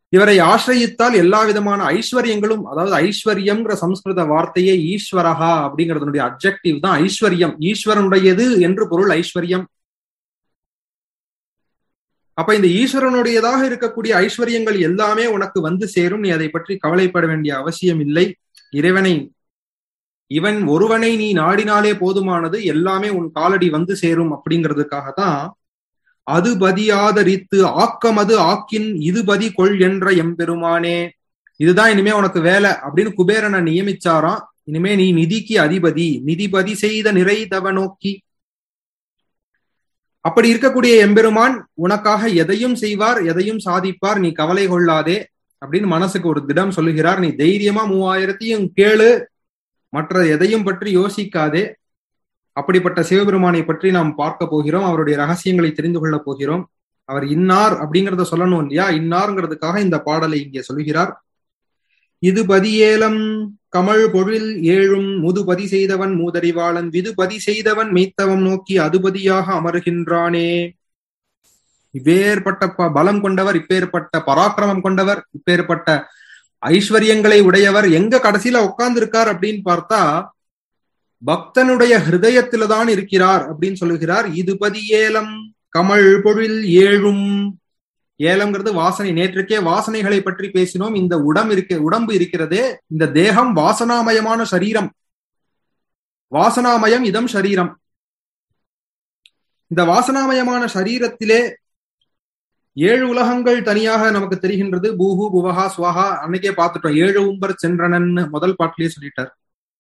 இவரை ஆசிரயித்தால் எல்லா விதமான ஐஸ்வர்யங்களும் அதாவது ஐஸ்வர்யம்ங்கிற சம்ஸ்கிருத வார்த்தையே ஈஸ்வரஹா அப்படிங்கறதனுடைய அப்ஜெக்டிவ் தான் ஐஸ்வர்யம் ஈஸ்வரனுடையது என்று பொருள் ஐஸ்வர்யம் அப்ப இந்த ஈஸ்வரனுடையதாக இருக்கக்கூடிய ஐஸ்வர்யங்கள் எல்லாமே உனக்கு வந்து சேரும் நீ அதை பற்றி கவலைப்பட வேண்டிய அவசியம் இல்லை இறைவனை இவன் ஒருவனை நீ நாடினாலே போதுமானது எல்லாமே உன் காலடி வந்து சேரும் அப்படிங்கிறதுக்காக தான் அது பதியாதரித்து ஆக்கமது ஆக்கின் இது பதி கொள் என்ற எம்பெருமானே இதுதான் இனிமே உனக்கு வேலை அப்படின்னு குபேரனை நியமிச்சாராம் இனிமே நீ நிதிக்கு அதிபதி நிதிபதி செய்த நிறைதவ நோக்கி அப்படி இருக்கக்கூடிய எம்பெருமான் உனக்காக எதையும் செய்வார் எதையும் சாதிப்பார் நீ கவலை கொள்ளாதே அப்படின்னு மனசுக்கு ஒரு திடம் சொல்லுகிறார் நீ தைரியமா மூவாயிரத்தையும் கேளு மற்ற எதையும் பற்றி யோசிக்காதே அப்படிப்பட்ட சிவபெருமானை பற்றி நாம் பார்க்க போகிறோம் அவருடைய ரகசியங்களை தெரிந்து கொள்ள போகிறோம் அவர் இன்னார் அப்படிங்கறத சொல்லணும் இல்லையா இன்னார்ங்கிறதுக்காக இந்த பாடலை இங்கே சொல்கிறார் இது பதியேலம் கமல் பொழில் ஏழும் முதுபதி செய்தவன் மூதறிவாளன் விதுபதி செய்தவன் மெய்த்தவம் நோக்கி அதுபதியாக அமருகின்றானே இப்பேற்பட்ட ப- பலம் கொண்டவர் இப்பேற்பட்ட பராக்கிரமம் கொண்டவர் இப்பேற்பட்ட ஐஸ்வர்யங்களை உடையவர் எங்க கடைசியில உட்கார்ந்து இருக்கார் அப்படின்னு பார்த்தா பக்தனுடைய ஹிருதயத்தில தான் இருக்கிறார் அப்படின்னு சொல்லுகிறார் இது பதியேலம் கமல் பொழில் ஏழும் ஏலம்ங்கிறது வாசனை நேற்றுக்கே வாசனைகளை பற்றி பேசினோம் இந்த உடம் இருக்க உடம்பு இருக்கிறதே இந்த தேகம் வாசனாமயமான சரீரம் வாசனாமயம் இதம் சரீரம் இந்த வாசனாமயமான சரீரத்திலே ஏழு உலகங்கள் தனியாக நமக்கு தெரிகின்றது பூஹு புவஹா ஸ்வஹா அன்னைக்கே பார்த்துட்டோம் ஏழு உம்பர் சென்றனன்னு முதல் பாட்டிலேயே சொல்லிட்டார்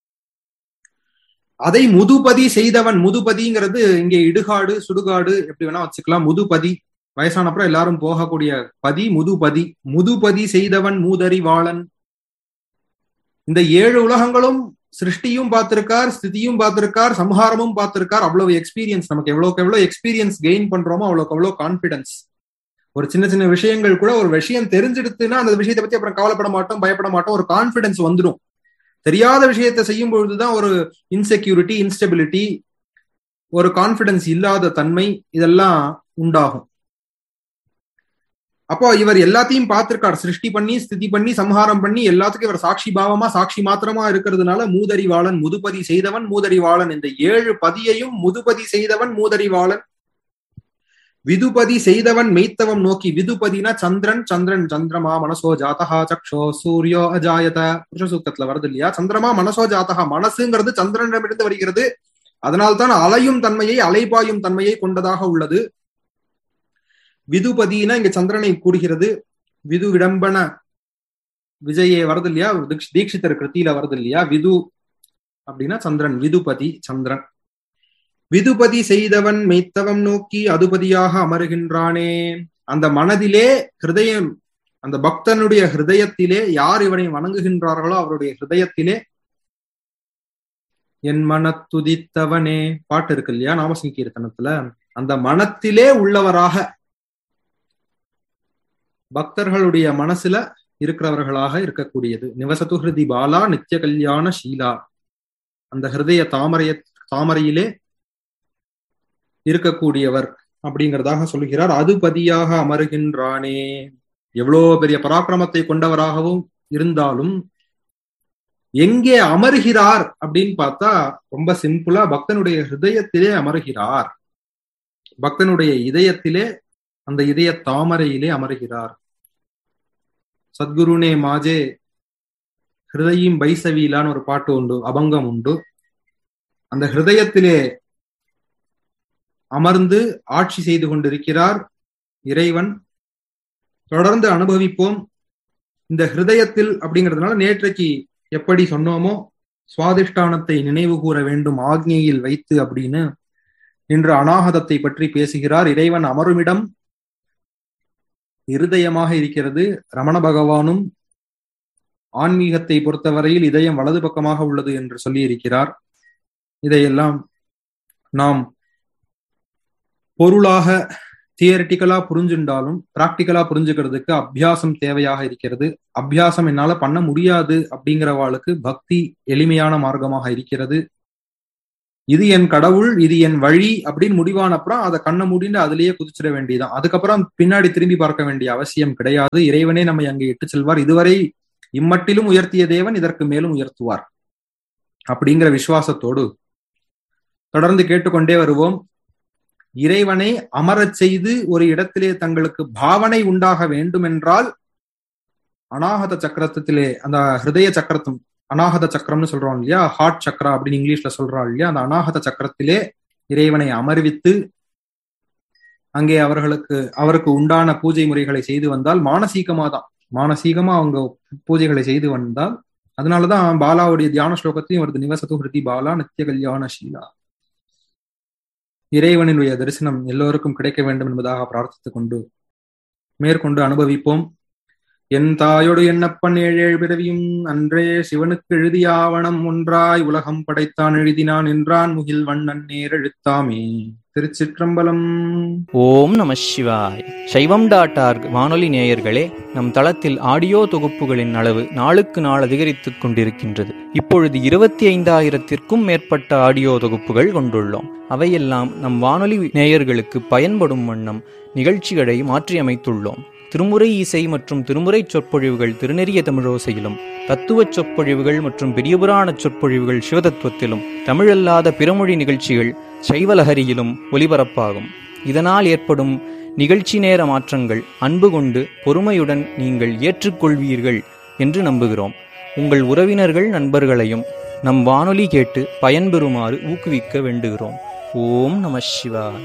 அதை முதுபதி செய்தவன் முதுபதிங்கிறது இங்கே இடுகாடு சுடுகாடு எப்படி வேணா வச்சுக்கலாம் முதுபதி வயசானப்புறம் எல்லாரும் போகக்கூடிய பதி முதுபதி முதுபதி செய்தவன் மூதறிவாளன் இந்த ஏழு உலகங்களும் சிருஷ்டியும் பார்த்திருக்கார் ஸ்திதியும் பார்த்திருக்கார் சம்ஹாரமும் பார்த்திருக்கார் அவ்வளவு எக்ஸ்பீரியன்ஸ் நமக்கு எவ்வளவுக்கு எவ்வளவு எக்ஸ்பீரியன்ஸ் கெயின் பண்றோமோ அவ்வளவுக்கு அவ்வளவு கான்பிடன்ஸ் ஒரு சின்ன சின்ன விஷயங்கள் கூட ஒரு விஷயம் தெரிஞ்சிடுத்துன்னா அந்த விஷயத்தை பத்தி அப்புறம் கவலைப்பட மாட்டோம் பயப்பட மாட்டோம் ஒரு கான்பிடன்ஸ் வந்துடும் தெரியாத விஷயத்தை செய்யும் பொழுதுதான் ஒரு இன்செக்யூரிட்டி இன்ஸ்டெபிலிட்டி ஒரு கான்பிடன்ஸ் இல்லாத தன்மை இதெல்லாம் உண்டாகும் அப்போ இவர் எல்லாத்தையும் பார்த்திருக்கார் சிருஷ்டி பண்ணி ஸ்திதி பண்ணி சம்ஹாரம் பண்ணி எல்லாத்துக்கும் இவர் சாட்சி பாவமா சாட்சி மாத்திரமா இருக்கிறதுனால மூதறிவாளன் முதுபதி செய்தவன் மூதறிவாளன் இந்த ஏழு பதியையும் முதுபதி செய்தவன் மூதறிவாளன் விதுபதி செய்தவன் மெய்த்தவம் நோக்கி விதுபதினா சந்திரன் சந்திரன் சந்திரமா மனசோ ஜாதகா சக்ஷோ சூரியோ அஜாயத புருஷ சூக்தத்துல வருது இல்லையா சந்திரமா மனசோ ஜாதகா மனசுங்கிறது சந்திரனிடமிருந்து வருகிறது அதனால்தான் அலையும் தன்மையை அலைபாயும் தன்மையை கொண்டதாக உள்ளது விதுபதினா இங்க சந்திரனை கூறுகிறது விது விடம்பன விஜயே வருது இல்லையா தீக்ஷ- தீக்ஷிதர் கிருத்தியில வருது இல்லையா விது அப்படின்னா சந்திரன் விதுபதி சந்திரன் விதுபதி செய்தவன் மெய்த்தவம் நோக்கி அதுபதியாக அமருகின்றானே அந்த மனதிலே ஹிருதயம் அந்த பக்தனுடைய ஹிருதயத்திலே யார் இவனை வணங்குகின்றார்களோ அவருடைய ஹிருதயத்திலே என் மனத்துதித்தவனே பாட்டு இருக்கு இல்லையா நாமசங்கீர்த்தனத்துல அந்த மனத்திலே உள்ளவராக பக்தர்களுடைய மனசுல இருக்கிறவர்களாக இருக்கக்கூடியது நிவசத்து ஹிருதி பாலா நித்திய கல்யாண ஷீலா அந்த ஹிருதய தாமரைய தாமரையிலே இருக்கக்கூடியவர் அப்படிங்கிறதாக சொல்லுகிறார் அது பதியாக அமருகின்றானே எவ்வளோ பெரிய பராக்கிரமத்தை கொண்டவராகவும் இருந்தாலும் எங்கே அமருகிறார் அப்படின்னு பார்த்தா ரொம்ப சிம்பிளா பக்தனுடைய ஹிருதயத்திலே அமருகிறார் பக்தனுடைய இதயத்திலே அந்த இதய தாமரையிலே அமருகிறார் சத்குருனே மாஜே ஹிருதயம் பைசவீலான்னு ஒரு பாட்டு உண்டு அபங்கம் உண்டு அந்த ஹிருதயத்திலே அமர்ந்து ஆட்சி செய்து கொண்டிருக்கிறார் இறைவன் தொடர்ந்து அனுபவிப்போம் இந்த ஹிருதயத்தில் அப்படிங்கிறதுனால நேற்றைக்கு எப்படி சொன்னோமோ சுவாதிஷ்டானத்தை நினைவு கூற வேண்டும் ஆக்ஞையில் வைத்து அப்படின்னு இன்று அனாகதத்தை பற்றி பேசுகிறார் இறைவன் அமருமிடம் இருதயமாக இருக்கிறது ரமண பகவானும் ஆன்மீகத்தை பொறுத்தவரையில் இதயம் வலது பக்கமாக உள்ளது என்று சொல்லி இருக்கிறார் இதையெல்லாம் நாம் பொருளாக தியரிட்டிக்கலா புரிஞ்சுண்டாலும் பிராக்டிக்கலா புரிஞ்சுக்கிறதுக்கு அபியாசம் தேவையாக இருக்கிறது அபியாசம் என்னால பண்ண முடியாது அப்படிங்கிறவாளுக்கு பக்தி எளிமையான மார்க்கமாக இருக்கிறது இது என் கடவுள் இது என் வழி அப்படின்னு முடிவான அப்புறம் அதை கண்ணை மூடிட்டு அதுலயே குதிச்சிட வேண்டியதான் அதுக்கப்புறம் பின்னாடி திரும்பி பார்க்க வேண்டிய அவசியம் கிடையாது இறைவனே நம்மை அங்கே இட்டு செல்வார் இதுவரை இம்மட்டிலும் உயர்த்திய தேவன் இதற்கு மேலும் உயர்த்துவார் அப்படிங்கிற விசுவாசத்தோடு தொடர்ந்து கேட்டுக்கொண்டே வருவோம் இறைவனை அமரச் செய்து ஒரு இடத்திலே தங்களுக்கு பாவனை உண்டாக வேண்டும் என்றால் அநாகத சக்கரத்திலே அந்த ஹிருதய சக்கரத்தும் அநாகத சக்கரம்னு சொல்றோம் இல்லையா ஹார்ட் சக்கரா அப்படின்னு இங்கிலீஷ்ல சொல்றோம் இல்லையா அந்த அநாகத சக்கரத்திலே இறைவனை அமர்வித்து அங்கே அவர்களுக்கு அவருக்கு உண்டான பூஜை முறைகளை செய்து வந்தால் மானசீகமா தான் மானசீகமா அவங்க பூஜைகளை செய்து வந்தால் அதனாலதான் பாலாவுடைய தியான ஸ்லோகத்தையும் வருது நிவசத்து ஹிருதி பாலா நித்திய கல்யாண ஷீலா இறைவனுடைய தரிசனம் எல்லோருக்கும் கிடைக்க வேண்டும் என்பதாக பிரார்த்தித்துக் கொண்டு மேற்கொண்டு அனுபவிப்போம் என் தாயோடு என்னப்பன் ஏழேழு பிறவியும் அன்றே சிவனுக்கு எழுதிய ஆவணம் ஒன்றாய் உலகம் படைத்தான் எழுதினான் என்றான் முகில் வண்ணன் நேர் எழுத்தாமே திருச்சிற்றம்பலம் ஓம் நம சிவாய் சைவம் டாட் ஆர்க் வானொலி நேயர்களே நம் தளத்தில் ஆடியோ தொகுப்புகளின் அளவு நாளுக்கு நாள் அதிகரித்துக் கொண்டிருக்கின்றது இப்பொழுது இருபத்தி ஐந்தாயிரத்திற்கும் மேற்பட்ட ஆடியோ தொகுப்புகள் கொண்டுள்ளோம் அவையெல்லாம் நம் வானொலி நேயர்களுக்கு பயன்படும் வண்ணம் நிகழ்ச்சிகளை மாற்றியமைத்துள்ளோம் திருமுறை இசை மற்றும் திருமுறை சொற்பொழிவுகள் திருநெறிய தமிழோசையிலும் தத்துவச் சொற்பொழிவுகள் மற்றும் பெரியபுராண சொற்பொழிவுகள் சிவதத்துவத்திலும் தமிழல்லாத பிறமொழி நிகழ்ச்சிகள் சைவலஹரியிலும் ஒலிபரப்பாகும் இதனால் ஏற்படும் நிகழ்ச்சி நேர மாற்றங்கள் அன்பு கொண்டு பொறுமையுடன் நீங்கள் ஏற்றுக்கொள்வீர்கள் என்று நம்புகிறோம் உங்கள் உறவினர்கள் நண்பர்களையும் நம் வானொலி கேட்டு பயன்பெறுமாறு ஊக்குவிக்க வேண்டுகிறோம் ஓம் நம சிவாய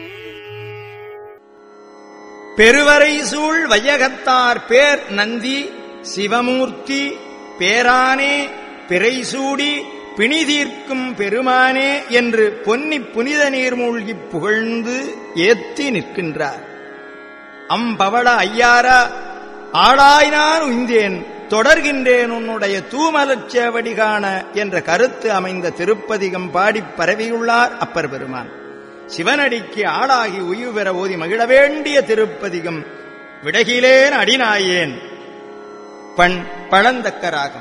பெருவரை சூழ் வையகத்தார் பேர் நந்தி சிவமூர்த்தி பேரானே பிறைசூடி பிணிதீர்க்கும் பெருமானே என்று பொன்னி புனித நீர் மூழ்கிப் புகழ்ந்து ஏத்தி நிற்கின்றார் அம்பவள ஐயாரா ஆளாய் நான் உய்ந்தேன் தொடர்கின்றேன் உன்னுடைய தூமலச் சேவடி காண என்ற கருத்து அமைந்த திருப்பதிகம் பாடிப் பரவியுள்ளார் அப்பர் பெருமான் சிவனடிக்கு ஆளாகி உயிர் பெற ஓதி மகிழ வேண்டிய திருப்பதிகம் விடகிலேன் அடிநாயேன் பண் பழந்தக்கராகும்